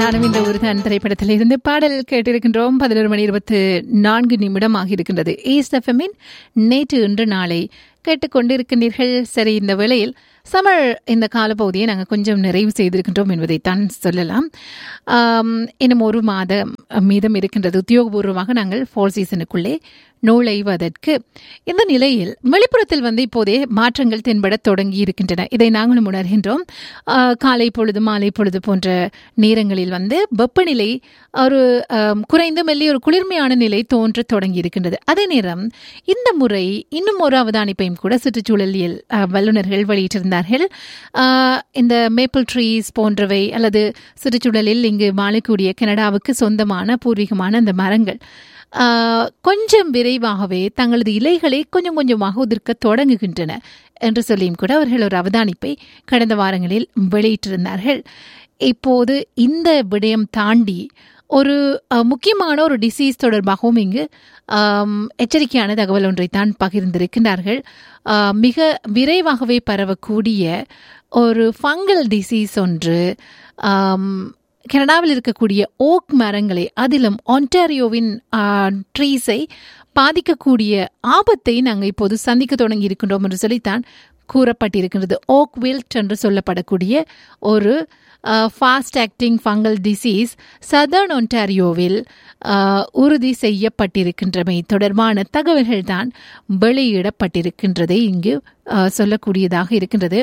நானும் இந்த ஒரு தான் திரைப்படத்தில் இருந்து பாடல் கேட்டிருக்கின்றோம் பதினோரு மணி இருபத்து நான்கு நிமிடம் ஆகியிருக்கின்றது ஈஸ்ட் எஃப்எம்மின் நேற்று இன்று நாளை கேட்டுக்கொண்டிருக்கின்றீர்கள் சரி இந்த வேளையில் சமர் இந்த காலப்பகுதியை நாங்கள் கொஞ்சம் நிறைவு செய்திருக்கின்றோம் என்பதைத்தான் சொல்லலாம் ஆம், இன்னும் ஒரு மாதம் மீதம் இருக்கின்றது உத்தியோகபூர்வமாக நாங்கள் ஃபோர் சீசனுக்குள்ளே நுழைவதற்கு இந்த நிலையில் வெளிப்புறத்தில் வந்து இப்போதே மாற்றங்கள் தென்பட தொடங்கி இருக்கின்றன இதை நாங்களும் உணர்கின்றோம் ஆ, காலை பொழுது மாலை பொழுது போன்ற நேரங்களில் வந்து வெப்பநிலை ஒரு ஆம், குறைந்து மெல்லிய ஒரு குளிர்மையான நிலை தோன்ற தொடங்கி இருக்கின்றது அதே நேரம் இந்த முறை இன்னும் ஒரு அவதானிப்பையும் கூட சுற்றுச்சூழலியல் ஆ, வல்லுநர்கள் வெளியிட்டிருந்தார்கள் ஆ, இந்த மேப்பிள் ட்ரீஸ் போன்றவை அல்லது சுற்றுச்சூழலில் இங்கு வாழக்கூடிய கனடாவுக்கு சொந்தமான பூர்வீகமான அந்த மரங்கள் ஆ, கொஞ்சம் விரைவாகவே தங்களது இலைகளை கொஞ்சம் கொஞ்சமாக உதிர்க்க தொடங்குகின்றன என்று சொல்லியும் கூட அவர்கள் ஒரு அவதானிப்பை கடந்த வாரங்களில் வெளியிட்டிருந்தார்கள் இப்போது இந்த விடயம் தாண்டி ஒரு அ, முக்கியமான ஒரு டிசீஸ் தொடர்பாகவும் இங்கு ஆம், எச்சரிக்கையான தகவல் ஒன்றைத்தான் பகிர்ந்திருக்கின்றார்கள் ஆ, மிக விரைவாகவே பரவக்கூடிய ஒரு ஃபங்கல் டிசீஸ் ஒன்று ஆம், கனடாவில் இருக்கக்கூடிய ஓக் மரங்களை அதிலும் ஒன்டாரியோவின் ட்ரீஸை பாதிக்கக்கூடிய ஆபத்தை நாங்கள் இப்போது சந்திக்க தொடங்கி இருக்கின்றோம் என்று சொல்லித்தான் கூறப்பட்டிருக்கின்றது ஓக் வில்ட் என்று சொல்லப்படக்கூடிய ஒரு fast acting fungal disease southern ஒன்டாரியோவில் ஆஹ், உறுதி செய்யப்பட்டிருக்கின்றமை தொடர்பான தகவல்கள் தான் வெளியிடப்பட்டிருக்கின்றதை இங்கு ஆஹ், சொல்லக்கூடியதாக இருக்கின்றது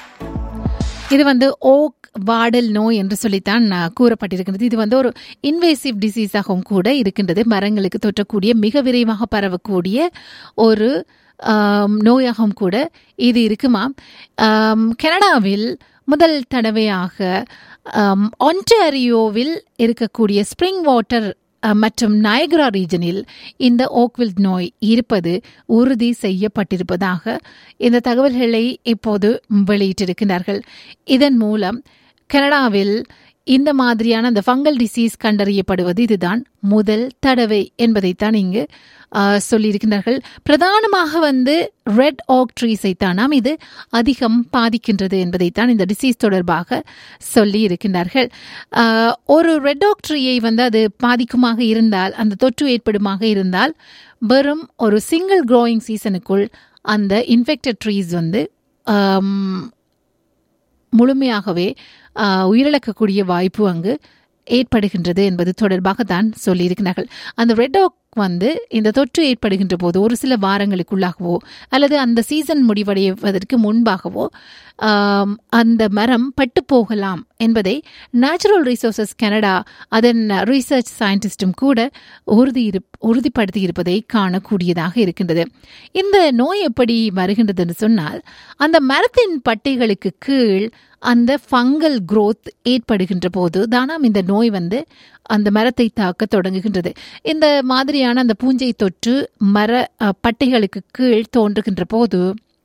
இது வந்து ஓக் வாடல் நோய் என்று சொல்லித்தான் ஆ, கூறப்பட்டிருக்கின்றது இது வந்து ஒரு இன்வேசிவ் டிசீஸாகவும் கூட இருக்கின்றது மரங்களுக்கு தொற்றக்கூடிய மிக விரைவாக பரவக்கூடிய ஒரு ஆம், நோயாகவும் கூட இது இருக்குமாம் ஆம், கனடாவில் முதல் தடவையாக ஆம், ஒன்டாரியோவில் இருக்கக்கூடிய ஸ்ப்ரிங் வாட்டர் அஹ், மற்றும் நயக்ரா ரீஜனில் இந்த ஓக்வில் நோய் இருப்பது உறுதி செய்யப்பட்டிருப்பதாக இந்த தகவல்களை இப்போது வெளியிட்டிருக்கிறார்கள் இதன் மூலம் கனடாவில் இந்த மாதிரியான அந்த ஃபங்கல் டிசீஸ் கண்டறியப்படுவது இதுதான் முதல் தடவை என்பதைத்தான் இங்கு ஆஹ், சொல்லியிருக்கிறார்கள் பிரதானமாக வந்து ரெட் ஆக் ட்ரீஸை தானாம் இது அதிகம் பாதிக்கின்றது என்பதைத்தான் இந்த டிசீஸ் தொடர்பாக சொல்லி இருக்கின்றார்கள் ஆஹ், ஒரு ரெட் ஆக் ட்ரீயை வந்து அது பாதிக்குமாக இருந்தால் அந்த தொற்று ஏற்படுமாக இருந்தால் வெறும் ஒரு சிங்கிள் க்ரோயிங் சீசனுக்குள் அந்த இன்ஃபெக்டட் ட்ரீஸ் வந்து ஆம், முழுமையாகவே ஆஹ், உயிரிழக்கக்கூடிய வாய்ப்பு அங்கு ஏற்படுகின்றது என்பது தொடர்பாக தான் சொல்லியிருக்கிறார்கள் அந்த ரெட் ஆக் வந்து இந்த தொற்று ஏற்படுகின்ற போது ஒரு சில வாரங்களுக்குள்ளாகவோ அல்லது அந்த சீசன் முடிவடைவதற்கு முன்பாகவோ ஆம், அந்த மரம் பட்டு போகலாம் என்பதை நேச்சுரல் ரிசோர்சஸ் கனடா அதன் ரிசர்ச் சயின்டிஸ்டும் கூட உறுதி இருப்- உறுதிப்படுத்தி இருப்பதை காணக்கூடியதாக இருக்கின்றது இந்த நோய் எப்படி வருகின்றது என்று சொன்னால் அந்த மரத்தின் பட்டைகளுக்கு கீழ் அந்த ஃபங்கல் growth ஏற்படுகின்ற போது தானாம் இந்த நோய் வந்து அந்த மரத்தை தாக்க தொடங்குகின்றது இந்த மாதிரியான அந்த பூஞ்சை தொற்று மர அஹ், பட்டைகளுக்கு கீழ் தோன்றுகின்ற போது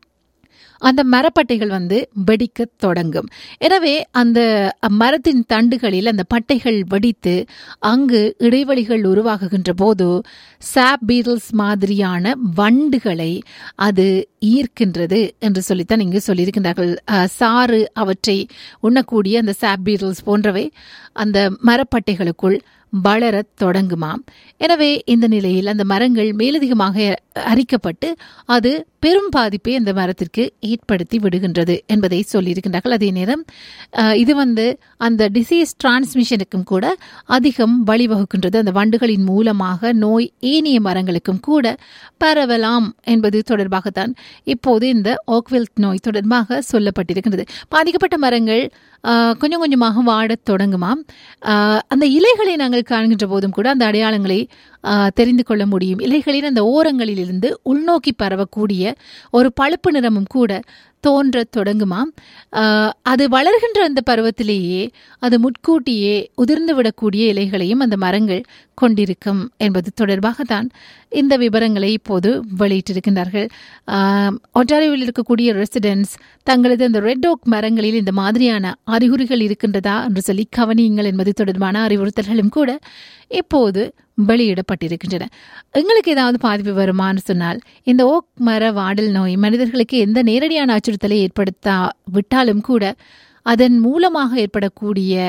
அந்த மரப்பட்டைகள் வந்து வெடிக்க தொடங்கும் எனவே அந்த மரத்தின் தண்டுகளில் அந்த பட்டைகள் வெடித்து அங்கு இடைவெளிகள் உருவாகுகின்ற போது சாப் பீரல்ஸ் மாதிரியான வண்டுகளை அது ஈர்க்கின்றது என்று சொல்லித்தான் இங்கு சொல்லியிருக்கின்றார்கள் அஹ், சாறு அவற்றை உண்ணக்கூடிய அந்த சாப் பீரல்ஸ் போன்றவை அந்த மரப்பட்டைகளுக்குள் வளரத் தொடங்குமாம் எனவே இந்த நிலையில் அந்த மரங்கள் மேலதிகமாக அரிக்கப்பட்டு அது பெரும் பாதிப்பை அந்த மரத்திற்கு ஏற்படுத்தி விடுகின்றது என்பதை சொல்லியிருக்கின்றார்கள் அதே நேரம் அஹ், இது வந்து அந்த டிசீஸ் டிரான்ஸ்மிஷனுக்கும் கூட அதிகம் வழிவகுக்கின்றது அந்த வண்டுகளின் மூலமாக நோய் ஏனைய மரங்களுக்கும் கூட பரவலாம் என்பது தொடர்பாகத்தான் இப்போது இந்த ஓக்வெல்த் நோய் தொடர்பாக சொல்லப்பட்டிருக்கின்றது பாதிக்கப்பட்ட மரங்கள் ஆஹ், கொஞ்சம் கொஞ்சமாக வாடத் தொடங்குமாம் ஆஹ், அந்த இலைகளை நாங்கள் காண்கின்ற போதும் கூட அந்த அடையாளங்களை ஆஹ், தெரிந்து கொள்ள முடியும் இலைகளின் அந்த ஓரங்களிலிருந்து உள்நோக்கி பரவக்கூடிய ஒரு பழுப்பு நிறமும் கூட தோன்றத் தொடங்குமாம் ஆஹ், அது வளர்கின்ற அந்த பருவத்திலேயே அது முட்கூட்டியே உதிர்ந்து விடக்கூடிய இலைகளையும் அந்த மரங்கள் கொண்டிருக்கும் என்பது தொடர்பாகத்தான் இந்த விவரங்களை இப்போது வெளியிட்டிருக்கின்றார்கள் ஆஹ், ஒன்டாரியோவில் இருக்கக்கூடிய ரெசிடென்ட்ஸ் தங்களது அந்த ரெட் ஓக் மரங்களில் இந்த மாதிரியான அறிகுறிகள் இருக்கின்றதா என்று சொல்லி கவனியுங்கள் என்பது தொடர்பான அறிவுறுத்தல்களும் கூட இப்போது வெளியிடப்பட்டிருக்கின்றன எங்களுக்கு ஏதாவது பாதிப்பு வருமான்னு சொன்னால் இந்த ஓக் மர வாடல் நோய் மனிதர்களுக்கு எந்த நேரடியான அச்சுறுத்தலை ஏற்படுத்தா விட்டாலும் கூட அதன் மூலமாக ஏற்படக்கூடிய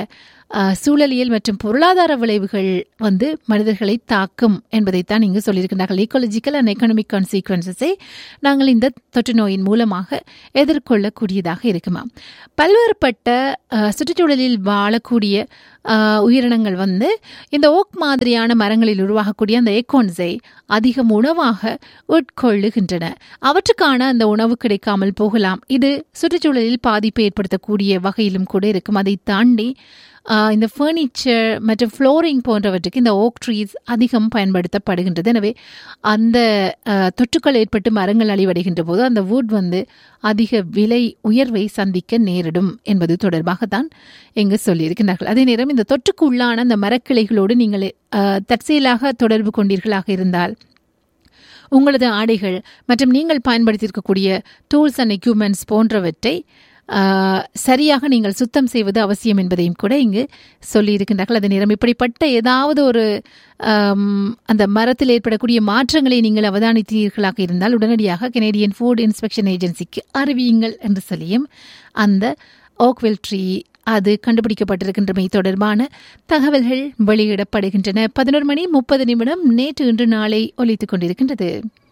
அஹ், சூழலியல் மற்றும் பொருளாதார விளைவுகள் வந்து மனிதர்களை தாக்கும் என்பதைத்தான் இங்கு சொல்லியிருக்கிறார்கள் ஈக்காலஜிக்கல் அண்ட் எக்கனாமிக் கான்சிக்வன்சஸை நாங்கள் இந்த தொற்று நோயின் மூலமாக எதிர்கொள்ளக்கூடியதாக இருக்குமா பல்வேறுபட்ட அஹ், சுற்றுச்சூழலில் வாழக்கூடிய அஹ், உயிரினங்கள் வந்து இந்த ஓக் மாதிரியான மரங்களில் உருவாகக்கூடிய அந்த ஏக்கோன்ஸை அதிகம் உணவாக உட்கொள்ளுகின்றன அவற்றுக்கான அந்த உணவு கிடைக்காமல் போகலாம் இது சுற்றுச்சூழலில் பாதிப்பை ஏற்படுத்தக்கூடிய வகையிலும் கூட இருக்கும் அதை தாண்டி ஆஹ், இந்த ஃபர்னிச்சர் மற்றும் ஃப்ளோரிங் போன்றவற்றுக்கு இந்த ஓக் ட்ரீஸ் அதிகம் பயன்படுத்தப்படுகின்றது எனவே அந்த ஆஹ், தொற்றுக்கள் ஏற்பட்டு மரங்கள் அழிவடைகின்ற போது அந்த வுட் வந்து அதிக விலை உயர்வை சந்திக்க நேரிடும் என்பது தொடர்பாகத்தான் இங்கு சொல்லியிருக்கிறார்கள் அதே நேரம் இந்த தொற்றுக்கு உள்ளான அந்த மரக்கிளைகளோடு நீங்கள் ஆஹ், தற்செயலாக தொடர்பு கொண்டீர்களாக இருந்தால் உங்களது ஆடைகள் மற்றும் நீங்கள் பயன்படுத்தியிருக்கக்கூடிய டூல்ஸ் அண்ட் எக்யூப்மெண்ட்ஸ் போன்றவற்றை ஆஹ், சரியாக நீங்கள் சுத்தம் செய்வது அவசியம் என்பதையும் கூட இங்கு சொல்லியிருக்கின்றார்கள் அதே நேரம் இப்படிப்பட்ட ஏதாவது ஒரு ஆம், அந்த மரத்தில் ஏற்படக்கூடிய மாற்றங்களை நீங்கள் அவதானித்தீர்களாக இருந்தால் உடனடியாக கெனடியன் ஃபுட் இன்ஸ்பெக்ஷன் ஏஜென்சிக்கு அறிவியுங்கள் என்று சொல்லியும் அந்த ஓக்வெல் ட்ரீ அது கண்டுபிடிக்கப்பட்டிருக்கின்றமை தொடர்பான தகவல்கள் வெளியிடப்படுகின்றன பதினோரு மணி முப்பது நிமிடம் நேற்று இன்று நாளை ஒலித்துக் கொண்டிருக்கின்றது